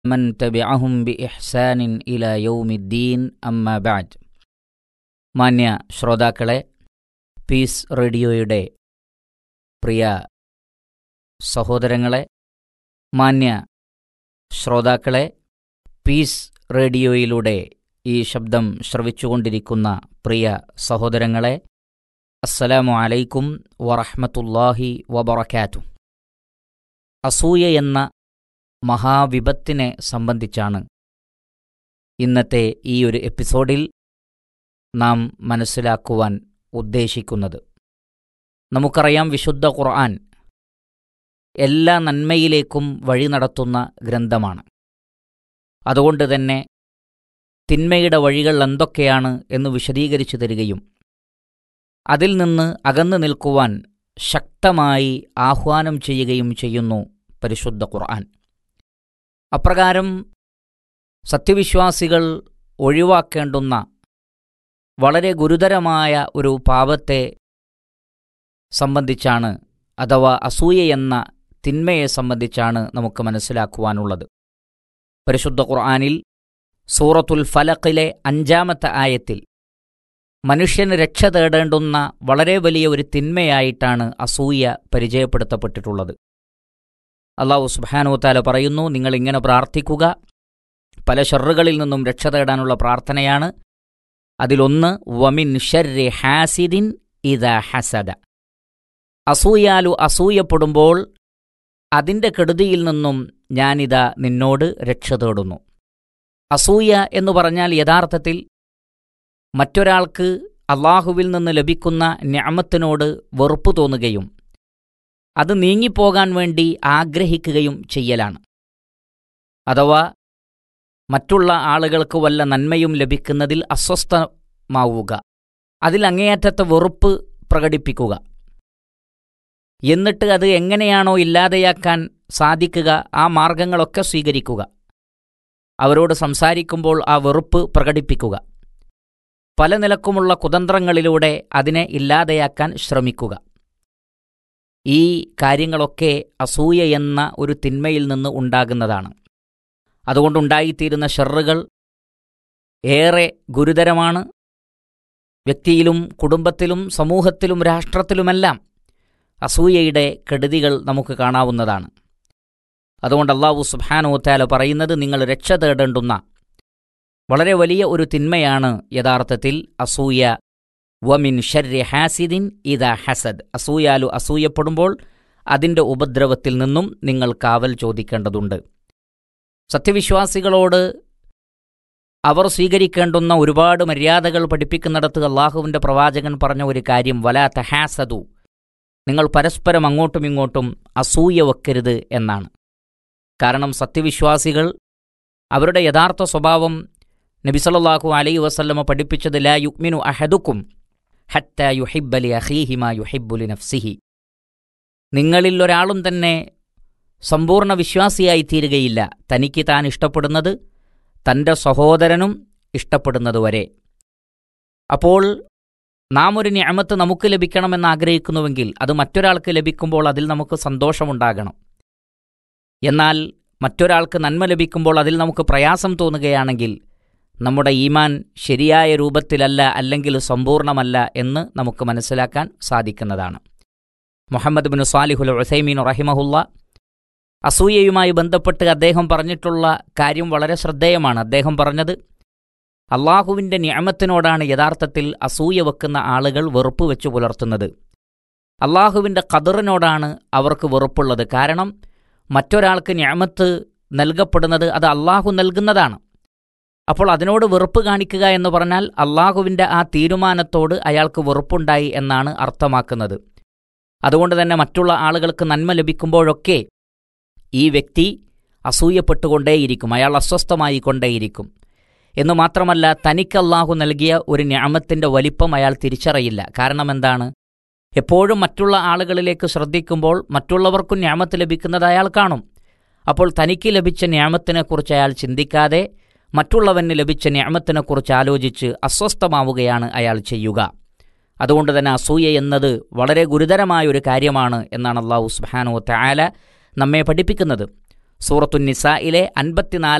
من تبعهم بإحسان إلى يوم الدين أما بعد മാന്യ ശ്രോതാക്കളെ പീസ് റേഡിയോയുടെ പ്രിയ സഹോദരങ്ങളെ മാന്യ ശ്രോതാക്കളെ പീസ് റേഡിയോയിലൂടെ ഈ ശബ്ദം ശ്രവിച്ചുകൊണ്ടിരിക്കുന്ന പ്രിയ സഹോദരങ്ങളെ അസ്സലാമു അലൈക്കും വറഹ്മത്തുള്ളാഹി വബറകാതുഹു അസൂയ എന്ന മഹാവിപത്തിനെ സംബന്ധിച്ചാണ് ഇന്നത്തെ ഈ ഒരു എപ്പിസോഡിൽ നാം മനസ്സിലാക്കുവാൻ ഉദ്ദേശിക്കുന്നത് നമുക്കറിയാം വിശുദ്ധ ഖുർആൻ എല്ലാ നന്മയിലേക്കും വഴി നടത്തുന്ന ഗ്രന്ഥമാണ് അതുകൊണ്ട് തന്നെ തിന്മയുടെ വഴികൾ എന്തൊക്കെയാണ് എന്ന് വിശദീകരിച്ചു തരികയും അതിൽ നിന്ന് അകന്നു നിൽക്കുവാൻ ശക്തമായി ആഹ്വാനം ചെയ്യുകയും ചെയ്യുന്നു പരിശുദ്ധ ഖുർആൻ അപ്രകാരം സത്യവിശ്വാസികൾ ഒഴിവാക്കേണ്ടുന്ന വളരെ ഗുരുതരമായ ഒരു പാപത്തെ സംബന്ധിച്ചാണ് അഥവാ അസൂയ എന്ന തിന്മയെ സംബന്ധിച്ചാണ് നമുക്ക് മനസ്സിലാക്കുവാനുള്ളത് പരിശുദ്ധ ഖുർആനിൽ സൂറത്തുൽ ഫലഖിലെ അഞ്ചാമത്തെ ആയത്തിൽ മനുഷ്യന് രക്ഷ തേടേണ്ടുന്ന വളരെ വലിയ ഒരു തിന്മയായിട്ടാണ് അസൂയ പരിചയപ്പെടുത്തപ്പെട്ടിട്ടുള്ളത് അള്ളാഹു സുബാനോത്താല പറയുന്നു നിങ്ങൾ ഇങ്ങനെ പ്രാർത്ഥിക്കുക പല ഷെറുകളിൽ നിന്നും രക്ഷ തേടാനുള്ള പ്രാർത്ഥനയാണ് അതിലൊന്ന് വമിൻ ഷർരി ഹാസിദിൻ ഇത ഹസദ അസൂയാലു അസൂയപ്പെടുമ്പോൾ അതിൻ്റെ കെടുതിയിൽ നിന്നും ഞാനിതാ നിന്നോട് രക്ഷ തേടുന്നു അസൂയ എന്ന് പറഞ്ഞാൽ യഥാർത്ഥത്തിൽ മറ്റൊരാൾക്ക് അള്ളാഹുവിൽ നിന്ന് ലഭിക്കുന്ന ഞാമത്തിനോട് വെറുപ്പ് തോന്നുകയും അത് നീങ്ങിപ്പോകാൻ വേണ്ടി ആഗ്രഹിക്കുകയും ചെയ്യലാണ് അഥവാ മറ്റുള്ള ആളുകൾക്ക് വല്ല നന്മയും ലഭിക്കുന്നതിൽ അസ്വസ്ഥമാവുക അതിൽ അങ്ങേയറ്റത്തെ വെറുപ്പ് പ്രകടിപ്പിക്കുക എന്നിട്ട് അത് എങ്ങനെയാണോ ഇല്ലാതെയാക്കാൻ സാധിക്കുക ആ മാർഗങ്ങളൊക്കെ സ്വീകരിക്കുക അവരോട് സംസാരിക്കുമ്പോൾ ആ വെറുപ്പ് പ്രകടിപ്പിക്കുക പല നിലക്കുമുള്ള കുതന്ത്രങ്ങളിലൂടെ അതിനെ ഇല്ലാതെയാക്കാൻ ശ്രമിക്കുക ഈ കാര്യങ്ങളൊക്കെ അസൂയ എന്ന ഒരു തിന്മയിൽ നിന്ന് ഉണ്ടാകുന്നതാണ് അതുകൊണ്ടുണ്ടായിത്തീരുന്ന ഷെറുകൾ ഏറെ ഗുരുതരമാണ് വ്യക്തിയിലും കുടുംബത്തിലും സമൂഹത്തിലും രാഷ്ട്രത്തിലുമെല്ലാം അസൂയയുടെ കെടുതികൾ നമുക്ക് കാണാവുന്നതാണ് അതുകൊണ്ട് അള്ളാഹു സുബാനോത്താല പറയുന്നത് നിങ്ങൾ രക്ഷ തേടേണ്ടുന്ന വളരെ വലിയ ഒരു തിന്മയാണ് യഥാർത്ഥത്തിൽ അസൂയ വമിൻ ഷർരി ഹാസിദിൻ ഇത ഹസദ് അസൂയാലു അസൂയപ്പെടുമ്പോൾ അതിൻ്റെ ഉപദ്രവത്തിൽ നിന്നും നിങ്ങൾ കാവൽ ചോദിക്കേണ്ടതുണ്ട് സത്യവിശ്വാസികളോട് അവർ സ്വീകരിക്കേണ്ടുന്ന ഒരുപാട് മര്യാദകൾ പഠിപ്പിക്കുന്നിടത്ത് അള്ളാഹുവിൻ്റെ പ്രവാചകൻ പറഞ്ഞ ഒരു കാര്യം വലാ തഹാസദു നിങ്ങൾ പരസ്പരം അങ്ങോട്ടും ഇങ്ങോട്ടും അസൂയ വെക്കരുത് എന്നാണ് കാരണം സത്യവിശ്വാസികൾ അവരുടെ യഥാർത്ഥ സ്വഭാവം നബിസല്ലാഹു അലൈ വസല്ലമ പഠിപ്പിച്ചത് ലാ യുക്മിനു അഹദുക്കും ഹത്ത യുഹിബ്ബലി അഹീഹിമ യുഹിബ്ബുലി നഫ്സിഹി നിങ്ങളിൽ ഒരാളും തന്നെ സമ്പൂർണ്ണ വിശ്വാസിയായി തീരുകയില്ല തനിക്ക് താൻ ഇഷ്ടപ്പെടുന്നത് തൻ്റെ സഹോദരനും ഇഷ്ടപ്പെടുന്നതുവരെ അപ്പോൾ നാം ഒരു ഞാമത്ത് നമുക്ക് ലഭിക്കണമെന്ന് ആഗ്രഹിക്കുന്നുവെങ്കിൽ അത് മറ്റൊരാൾക്ക് ലഭിക്കുമ്പോൾ അതിൽ നമുക്ക് സന്തോഷമുണ്ടാകണം എന്നാൽ മറ്റൊരാൾക്ക് നന്മ ലഭിക്കുമ്പോൾ അതിൽ നമുക്ക് പ്രയാസം തോന്നുകയാണെങ്കിൽ നമ്മുടെ ഈമാൻ ശരിയായ രൂപത്തിലല്ല അല്ലെങ്കിൽ സമ്പൂർണ്ണമല്ല എന്ന് നമുക്ക് മനസ്സിലാക്കാൻ സാധിക്കുന്നതാണ് മുഹമ്മദ് ബിൻ സാലിഹുൽ ഉസൈമീൻ റഹിമഹുല്ല അസൂയയുമായി ബന്ധപ്പെട്ട് അദ്ദേഹം പറഞ്ഞിട്ടുള്ള കാര്യം വളരെ ശ്രദ്ധേയമാണ് അദ്ദേഹം പറഞ്ഞത് അള്ളാഹുവിൻ്റെ ന്യാമത്തിനോടാണ് യഥാർത്ഥത്തിൽ അസൂയ വെക്കുന്ന ആളുകൾ വെറുപ്പ് വെച്ച് പുലർത്തുന്നത് അള്ളാഹുവിൻ്റെ ഖദറിനോടാണ് അവർക്ക് വെറുപ്പുള്ളത് കാരണം മറ്റൊരാൾക്ക് ന്യാമത്ത് നൽകപ്പെടുന്നത് അത് അള്ളാഹു നൽകുന്നതാണ് അപ്പോൾ അതിനോട് വെറുപ്പ് കാണിക്കുക എന്ന് പറഞ്ഞാൽ അള്ളാഹുവിൻ്റെ ആ തീരുമാനത്തോട് അയാൾക്ക് വെറുപ്പുണ്ടായി എന്നാണ് അർത്ഥമാക്കുന്നത് അതുകൊണ്ട് തന്നെ മറ്റുള്ള ആളുകൾക്ക് നന്മ ലഭിക്കുമ്പോഴൊക്കെ ഈ വ്യക്തി അസൂയപ്പെട്ടുകൊണ്ടേയിരിക്കും അയാൾ അസ്വസ്ഥമായി കൊണ്ടേയിരിക്കും എന്നു മാത്രമല്ല തനിക്ക് അള്ളാഹു നൽകിയ ഒരു ഞാമത്തിൻ്റെ വലിപ്പം അയാൾ തിരിച്ചറിയില്ല കാരണം എന്താണ് എപ്പോഴും മറ്റുള്ള ആളുകളിലേക്ക് ശ്രദ്ധിക്കുമ്പോൾ മറ്റുള്ളവർക്കും ഞാമത്ത് ലഭിക്കുന്നത് അയാൾ കാണും അപ്പോൾ തനിക്ക് ലഭിച്ച ഞാമത്തിനെക്കുറിച്ച് അയാൾ ചിന്തിക്കാതെ മറ്റുള്ളവന് ലഭിച്ച ഞാമത്തിനെക്കുറിച്ച് ആലോചിച്ച് അസ്വസ്ഥമാവുകയാണ് അയാൾ ചെയ്യുക അതുകൊണ്ട് തന്നെ അസൂയ എന്നത് വളരെ ഗുരുതരമായ ഒരു കാര്യമാണ് എന്നാണ് അള്ളാഹു സുബാനോ താല നമ്മെ പഠിപ്പിക്കുന്നത് സൂറത്തു നിസായിലെ അൻപത്തിനാല്